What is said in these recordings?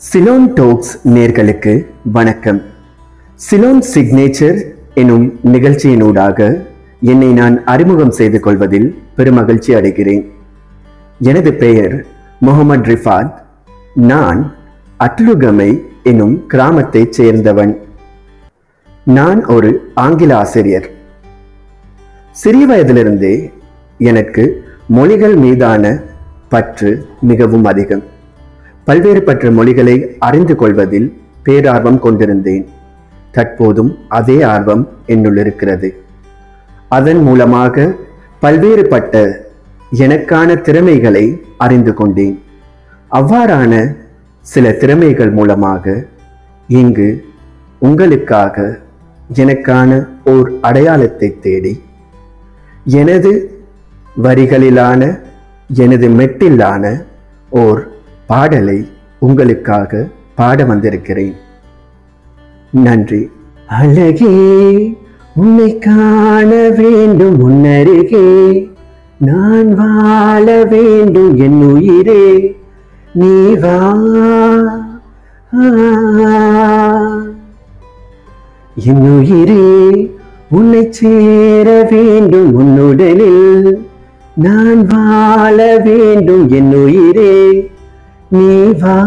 Ceylon talks நேர்களுக்கு வணக்கம் Ceylon signature எனும் நிகழ்ச்சியினூடாக என்னை நான் அறிமுகம் செய்து கொள்வதில் பெருமகிழ்ச்சி அடைகிறேன் எனது பெயர் முகமது ரிஃபாத் நான் அட்லுகமை எனும் கிராமத்தைச் சேர்ந்தவன் நான் ஒரு ஆங்கில ஆசிரியர் சிறிய வயதிலிருந்தே எனக்கு மொழிகள் மீதான பற்று மிகவும் அதிகம் பல்வேறுபட்ட மொழிகளை அறிந்து கொள்வதில் பேரார்வம் கொண்டிருந்தேன் தற்போதும் அதே ஆர்வம் என்னுள் இருக்கிறது அதன் மூலமாக பல்வேறுபட்ட எனக்கான திறமைகளை அறிந்து கொண்டேன் அவ்வாறான சில திறமைகள் மூலமாக இங்கு உங்களுக்காக எனக்கான ஓர் அடையாளத்தை தேடி எனது வரிகளிலான எனது மெட்டிலான ஓர் பாடலை உங்களுக்காக பாட வந்திருக்கிறேன் நன்றி அழகே உன்னை காண வேண்டும் உன்னருகே நான் வாழ வேண்டும் என் உயிரே நீ வா என் உயிரே உன்னை சேர வேண்டும் உன்னுடலில் நான் வாழ வேண்டும் என் உயிரே நீ வா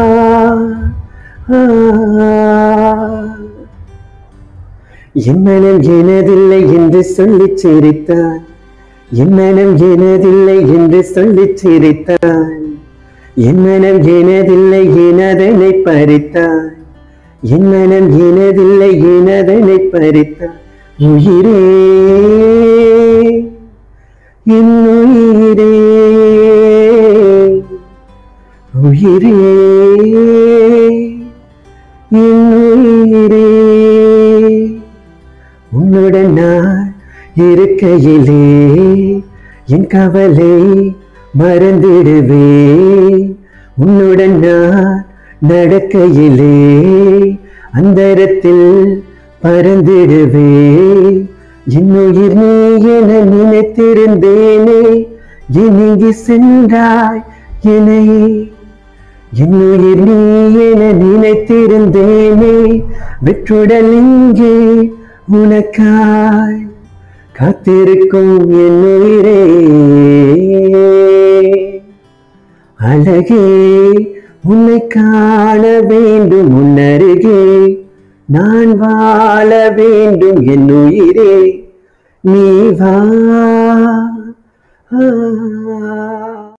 என் மனம் எனதில்லை என்று சொல்லிச் சிரித்தான் என் மனம் எனதில்லை என்று சொல்லிச் சிரித்தான் என் மனம் எனதில்லை எனதனை பறித்தான் என் மனம் எனதில்லை எனதனை பறித்தான் உயிரே என் உயிரே உயிரே என் உயிரே உன்னுடன் நான் இருக்கையிலே என் கவலை மறந்திடுவே உன்னுடன் நான் நடக்கையிலே அந்தரத்தில் பறந்திடுவே என் உயிர் நீ என நினைத்திருந்தேனே இனிங்கி சென்றாய் என்னை என் உயிர் நீ என நினைத்திருந்தேனே வெற்றுடல் இங்கே உனக்காய் காத்திருக்கும் என் உயிரே அழகே உன்னை காண வேண்டும் உன்னருகே நான் வாழ வேண்டும் என் உயிரே நீ வா ஆ